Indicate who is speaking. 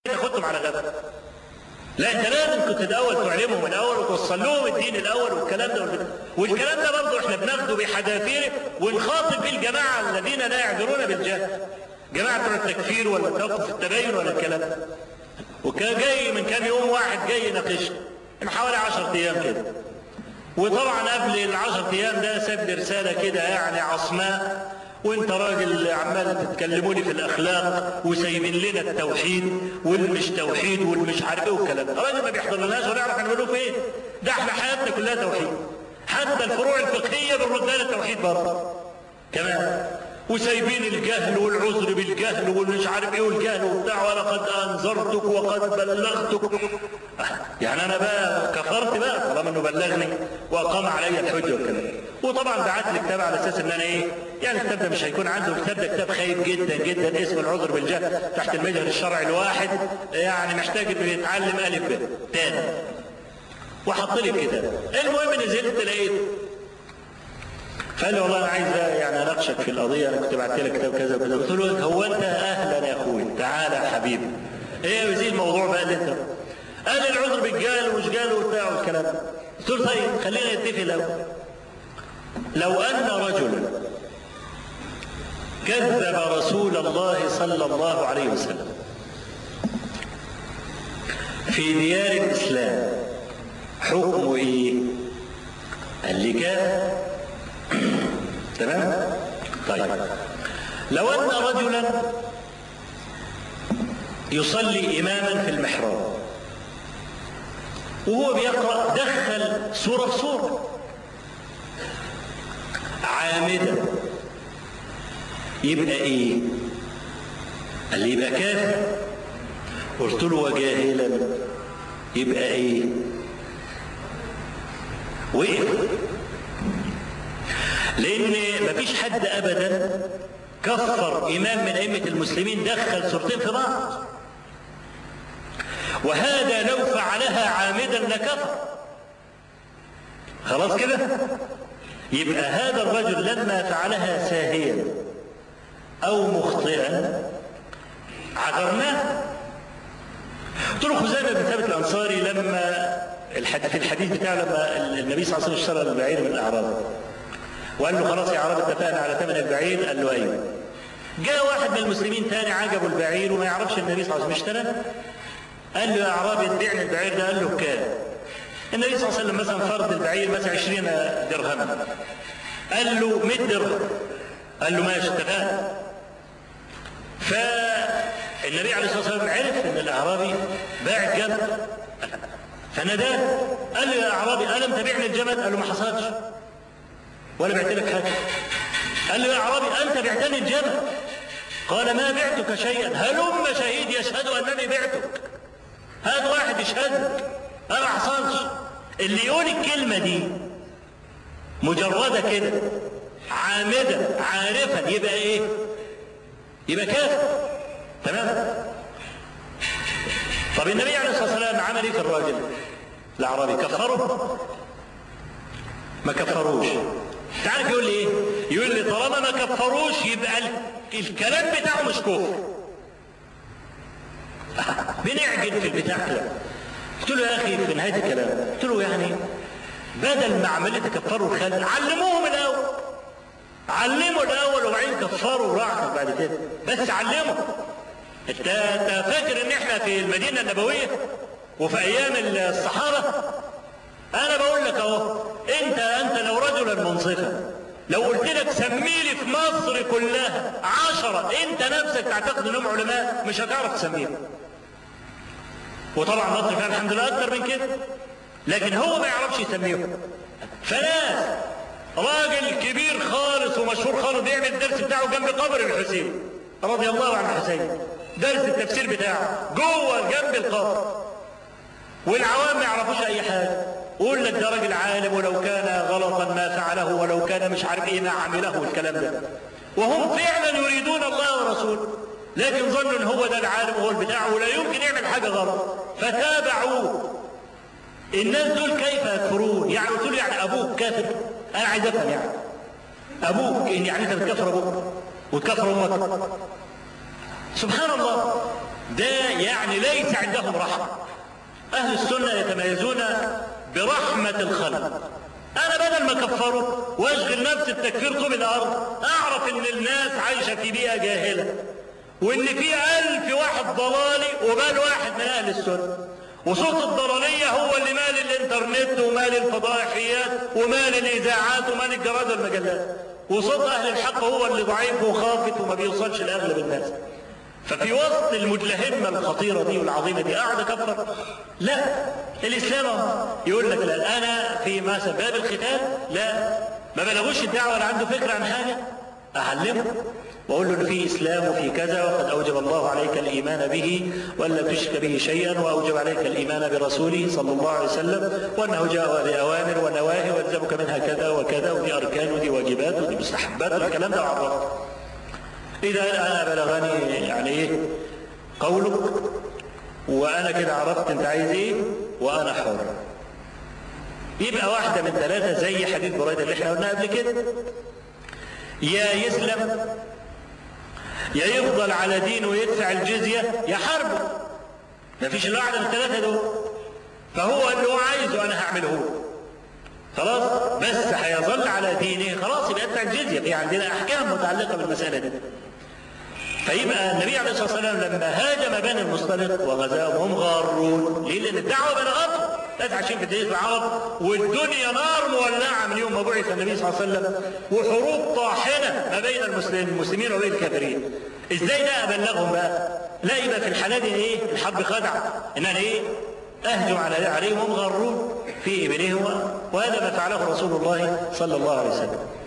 Speaker 1: تاخدهم على غفله لا انت لازم كنت الاول تعلمهم الاول وتوصل لهم الدين الاول والكلام ده والبتاع. والكلام ده برضه احنا بناخده بحذافيره ونخاطب بيه الجماعه الذين لا يعذرون بالجهل جماعه بتوع التكفير ولا توقف التبين ولا الكلام ده وكان جاي من كام يوم واحد جاي يناقشني من حوالي 10 ايام كده وطبعا قبل العشر ايام ده ساب لي رساله كده يعني عصماء وانت راجل عمال تتكلموني في الاخلاق وسايبين لنا التوحيد والمش توحيد والمش عارف ايه والكلام ده راجل ما بيحضرلناش ولا يعرف احنا بنقول في ايه ده احنا حياتنا كلها توحيد حتى الفروع الفقهيه بنردها للتوحيد برضه كمان وسايبين الجهل والعذر بالجهل والمش عارف ايه والجهل وبتاع ولقد انذرتك وقد بلغتك يعني انا بقى كفرت بقى طالما انه بلغني واقام علي الحجه والكلام وطبعا بعت لي كتاب على اساس ان انا ايه يعني الكتاب ده مش هيكون عنده الكتاب ده كتاب خايب جدا جدا اسمه العذر بالجهل تحت المجهر الشرعي الواحد يعني محتاج انه يتعلم الف ب تاني وحط لي الكتاب المهم نزلت لقيت فقال لي والله انا عايز يعني اناقشك في القضيه انا كنت بعت لك كتاب كذا وكذا قلت له هو انت اهلا يا اخوي تعالى يا حبيبي ايه يا وزير الموضوع بقى اللي انت قال لي العذر بالجهل ومش جهل وبتاع والكلام ده قلت له طيب خلينا نتفق لو لو ان رجلا كذب رسول الله صلى الله عليه وسلم في ديار الاسلام حكمه ايه؟ قال لي كافر تمام طيب لو ان رجلا يصلي اماما في المحراب وهو بيقرا دخل سوره في سوره عامدا يبقى ايه قال لي يبقى كافر قلت له وجاهلا يبقى ايه وقف لان مفيش حد ابدا كفر امام من ائمه المسلمين دخل صورتين في بعض وهذا لو فعلها عامدا لكفر خلاص كده يبقى هذا الرجل لما فعلها ساهيا او مخطئا عذرناه قلت له خزيمه بن ثابت الانصاري لما في الحديث بتاعه لما النبي صلى الله عليه وسلم اشترى البعير من الاعراب وقال له خلاص يا عرب اتفقنا على ثمن البعير قال له ايوه جاء واحد من المسلمين تاني عجبه البعير وما يعرفش النبي صلى الله عليه وسلم اشترى قال له يا اعرابي تبيعني البعير ده قال له بكام النبي صلى الله عليه وسلم مثلا فرض البعير مثلا 20 درهما قال له 100 درهم قال له ماشي اتفقنا فالنبي عليه الصلاه والسلام عرف ان الاعرابي باع الجمل فناداه قال له يا اعرابي الم تبيعني الجمل قال له ما حصلش ولا بعت لك حاجه قال له يا اعرابي انت بعتني الجمل قال ما بعتك شيئا هلم شهيد يشهد انني بعتك هات واحد يشهد انا ما حصلش اللي يقول الكلمه دي مجرده كده عامدا عارفا يبقى ايه يبقى كافر تمام طب النبي عليه الصلاه والسلام عمل ايه في الراجل الاعرابي كفره ما كفروش تعرف يقول لي ايه يقول لي طالما ما كفروش يبقى الكلام بتاعه مش كفر بنعجل في البتاع كده قلت له يا اخي في نهايه الكلام قلت له يعني بدل ما عمليه تكفروا الخلق علموهم الاول علموا الاول وبعدين كفروا وراحوا بعد كده بس علموا انت انت فاكر ان احنا في المدينه النبويه وفي ايام الصحابه انا بقول لك اهو انت انت لو رجلا منصفا لو قلت لك سمي لي في مصر كلها عشرة انت نفسك تعتقد انهم علماء مش هتعرف تسميهم وطبعا مصر فيها الحمد لله اكتر من كده لكن هو ما يعرفش يسميهم فناس راجل كبير خالص ومشهور خالص بيعمل الدرس بتاعه جنب قبر الحسين رضي الله عن الحسين درس التفسير بتاعه جوه جنب القبر والعوام ما يعرفوش اي حاجه قول لك ده راجل عالم ولو كان غلطا ما فعله ولو كان مش عارف ايه ما عمله والكلام ده وهم فعلا يريدون الله ورسوله لكن ظنوا ان هو ده العالم وهو البتاع ولا يمكن يعمل حاجه غلط فتابعوه الناس دول كيف يكفرون يعني قلت له يعني ابوك كافر انا عايز افهم يعني ابوك يعني انت بتكفر ابوك وتكفر امك سبحان الله ده يعني ليس عندهم رحمة أهل السنة يتميزون برحمة الخلق أنا بدل ما كفره وأشغل نفسي بتكفير طوب الأرض أعرف إن الناس عايشة في بيئة جاهلة وإن في ألف واحد ضلالي وبال واحد من أهل السنة وصوت الضلالية هو اللي مال الإنترنت ومال الفضائحيات ومال الإذاعات ومال الجرائد والمجلات وصوت أهل الحق هو اللي ضعيف وخافت وما بيوصلش لأغلب الناس ففي وسط المدلهمة الخطيرة دي والعظيمة دي قاعد أكفر لا الإسلام يقول لك لا أنا في مثلا باب الختان لا ما بلغوش الدعوة ولا عنده فكرة عن حاجة أعلمه وأقول له إن في إسلام وفي كذا وقد أوجب الله عليك الإيمان به وأن لا تشرك به شيئا وأوجب عليك الإيمان برسوله صلى الله عليه وسلم وأنه جاء بأوامر ونواهي ويلزمك منها كذا وكذا ودي أركان ودي واجبات ودي مستحبات والكلام ده عرفه إذا أنا بلغني يعني إيه قولك وأنا كده عرفت أنت عايز إيه وأنا حر يبقى واحدة من ثلاثة زي حديث بريدة اللي احنا قلناه قبل كده يا يسلم يا يفضل على دينه ويدفع الجزية يا حربه مفيش إلا واحدة من الثلاثة دول فهو اللي هو عايزه أنا هعمله هو خلاص بس هيظل على دينه خلاص يبقى يدفع الجزية في عندنا أحكام متعلقة بالمسألة دي فيبقى النبي عليه الصلاه والسلام لما هاجم بني المصطلق وغزاهم هم غارون ليه؟ لان الدعوه بلغتهم ثلاث عشرين في الدقيقه العرب والدنيا نار مولعه من يوم ما بعث النبي صلى الله عليه وسلم وحروب طاحنه ما بين المسلمين المسلمين وبين الكافرين ازاي ده ابلغهم بقى؟ لا يبقى في الحاله دي ايه؟ الحرب خدعه ان انا ايه؟ اهجم على عليهم هم غارون في ابنهم وهذا ما فعله رسول الله صلى الله عليه وسلم